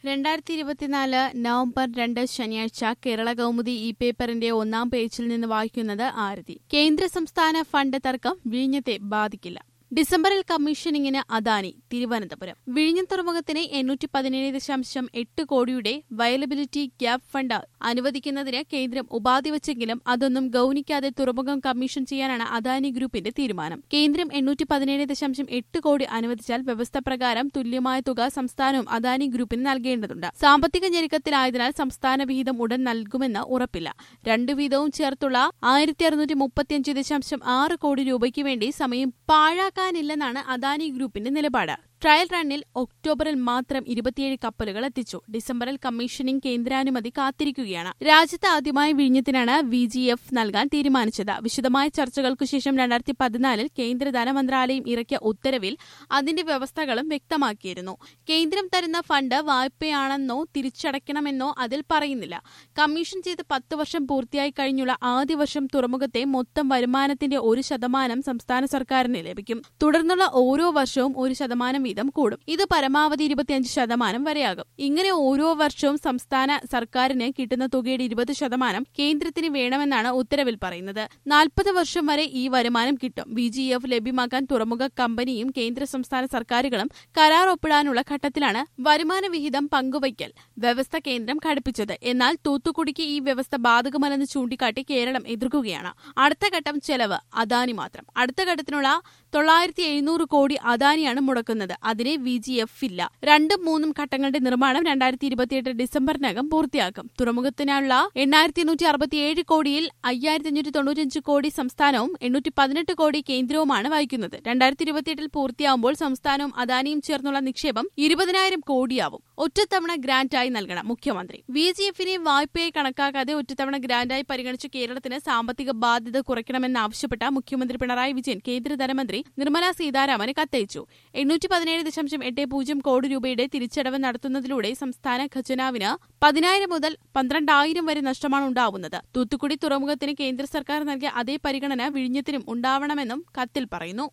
രണ്ടായിരത്തി ഇരുപത്തിനാല് നവംബർ രണ്ട് ശനിയാഴ്ച കേരള കൗമുദി ഇ പേപ്പറിന്റെ ഒന്നാം പേജിൽ നിന്ന് വായിക്കുന്നത് ആരതി കേന്ദ്ര സംസ്ഥാന ഫണ്ട് തർക്കം വിഴിഞ്ഞത്തെ ബാധിക്കില്ല ഡിസംബറിൽ കമ്മീഷനിങ്ങിന് അദാനി തിരുവനന്തപുരം വിഴിഞ്ഞം തുറമുഖത്തിന് എണ്ണൂറ്റി പതിനേഴ് ദശാംശം എട്ട് കോടിയുടെ വയലബിലിറ്റി ഗ്യാപ് ഫണ്ട് അനുവദിക്കുന്നതിന് കേന്ദ്രം ഉപാധി വച്ചെങ്കിലും അതൊന്നും ഗൌനിക്കാതെ തുറമുഖം കമ്മീഷൻ ചെയ്യാനാണ് അദാനി ഗ്രൂപ്പിന്റെ തീരുമാനം കേന്ദ്രം എണ്ണൂറ്റി പതിനേഴ് ദശാംശം എട്ട് കോടി അനുവദിച്ചാൽ വ്യവസ്ഥ പ്രകാരം തുല്യമായ തുക സംസ്ഥാനവും അദാനി ഗ്രൂപ്പിന് നൽകേണ്ടതുണ്ട് സാമ്പത്തിക ഞെരുക്കത്തിലായതിനാൽ സംസ്ഥാന വിഹിതം ഉടൻ നൽകുമെന്ന് ഉറപ്പില്ല രണ്ടു വീതവും ചേർത്തുള്ള ആയിരത്തി അറുന്നൂറ്റി മുപ്പത്തിയഞ്ച് ദശാംശം ആറ് കോടി രൂപയ്ക്ക് വേണ്ടി സമയം പാഴാക്കാനില്ലെന്നാണ് അദാനി ഗ്രൂപ്പിന്റെ നിലപാട് ട്രയൽ റണ്ണിൽ ഒക്ടോബറിൽ മാത്രം ഇരുപത്തിയേഴ് കപ്പലുകൾ എത്തിച്ചു ഡിസംബറിൽ കമ്മീഷനിംഗ് കേന്ദ്രാനുമതി കാത്തിരിക്കുകയാണ് രാജ്യത്ത് ആദ്യമായി വിഴിഞ്ഞത്തിനാണ് വി ജി എഫ് നൽകാൻ തീരുമാനിച്ചത് വിശദമായ ചർച്ചകൾക്കു ശേഷം രണ്ടായിരത്തി പതിനാലിൽ കേന്ദ്ര ധനമന്ത്രാലയം ഇറക്കിയ ഉത്തരവിൽ അതിന്റെ വ്യവസ്ഥകളും വ്യക്തമാക്കിയിരുന്നു കേന്ദ്രം തരുന്ന ഫണ്ട് വായ്പയാണെന്നോ തിരിച്ചടയ്ക്കണമെന്നോ അതിൽ പറയുന്നില്ല കമ്മീഷൻ ചെയ്ത് പത്ത് വർഷം പൂർത്തിയായി കഴിഞ്ഞുള്ള ആദ്യ വർഷം തുറമുഖത്തെ മൊത്തം വരുമാനത്തിന്റെ ഒരു ശതമാനം സംസ്ഥാന സർക്കാരിന് ലഭിക്കും തുടർന്നുള്ള ഓരോ വർഷവും ഒരു ശതമാനം വീതം കൂടും ഇത് പരമാവധി ഇരുപത്തിയഞ്ച് ശതമാനം വരെയാകും ഇങ്ങനെ ഓരോ വർഷവും സംസ്ഥാന സർക്കാരിന് കിട്ടുന്ന തുകയുടെ ഇരുപത് ശതമാനം കേന്ദ്രത്തിന് വേണമെന്നാണ് ഉത്തരവിൽ പറയുന്നത് നാൽപ്പത് വർഷം വരെ ഈ വരുമാനം കിട്ടും ബി ജി എഫ് ലഭ്യമാക്കാൻ തുറമുഖ കമ്പനിയും കേന്ദ്ര സംസ്ഥാന സർക്കാരുകളും കരാർ ഒപ്പിടാനുള്ള ഘട്ടത്തിലാണ് വരുമാന വിഹിതം പങ്കുവയ്ക്കൽ വ്യവസ്ഥ കേന്ദ്രം ഘടിപ്പിച്ചത് എന്നാൽ തൂത്തുക്കുടിക്ക് ഈ വ്യവസ്ഥ ബാധകമല്ലെന്ന് ചൂണ്ടിക്കാട്ടി കേരളം എതിർക്കുകയാണ് അടുത്ത ഘട്ടം ചെലവ് അദാനി മാത്രം അടുത്ത ഘട്ടത്തിനുള്ള തൊള്ളായിരത്തി എഴുന്നൂറ് കോടി അദാനിയാണ് മുടക്കുന്നത് അതിന് വി ജി എഫ് ഇല്ല രണ്ടും മൂന്നും ഘട്ടങ്ങളുടെ നിർമ്മാണം രണ്ടായിരത്തി ഇരുപത്തിയെട്ട് ഡിസംബറിനകം പൂർത്തിയാക്കും തുറമുഖത്തിനുള്ള എണ്ണായിരത്തി എണ്ണൂറ്റി അറുപത്തിയേഴ് കോടിയിൽ അയ്യായിരത്തി അഞ്ഞൂറ്റി തൊണ്ണൂറ്റഞ്ച് കോടി സംസ്ഥാനവും എണ്ണൂറ്റി പതിനെട്ട് കോടി കേന്ദ്രവുമാണ് വഹിക്കുന്നത് രണ്ടായിരത്തി ഇരുപത്തിയെട്ടിൽ പൂർത്തിയാകുമ്പോൾ സംസ്ഥാനവും അദാനിയും ചേർന്നുള്ള നിക്ഷേപം ഇരുപതിനായിരം കോടിയാവും ഒറ്റത്തവണ ഗ്രാന്റായി നൽകണം മുഖ്യമന്ത്രി വി ജി എഫിനെ വായ്പയെ കണക്കാക്കാതെ ഒറ്റത്തവണ ഗ്രാന്റായി പരിഗണിച്ച് കേരളത്തിന് സാമ്പത്തിക ബാധ്യത കുറയ്ക്കണമെന്നാവശ്യപ്പെട്ട മുഖ്യമന്ത്രി പിണറായി വിജയൻ കേന്ദ്ര ധനമന്ത്രി നിർമ്മല സീതാരാമന് കത്തയച്ചു എണ്ണൂറ്റി പതിനേഴ് ദശാംശം എട്ട് പൂജ്യം കോടി രൂപയുടെ തിരിച്ചടവ് നടത്തുന്നതിലൂടെ സംസ്ഥാന ഖജനാവിന് പതിനായിരം മുതൽ പന്ത്രണ്ടായിരം വരെ നഷ്ടമാണ് ഉണ്ടാവുന്നത് തൂത്തുക്കുടി തുറമുഖത്തിന് കേന്ദ്ര സർക്കാർ നൽകിയ അതേ പരിഗണന വിഴിഞ്ഞത്തിനും ഉണ്ടാവണമെന്നും കത്തിൽ പറയുന്നു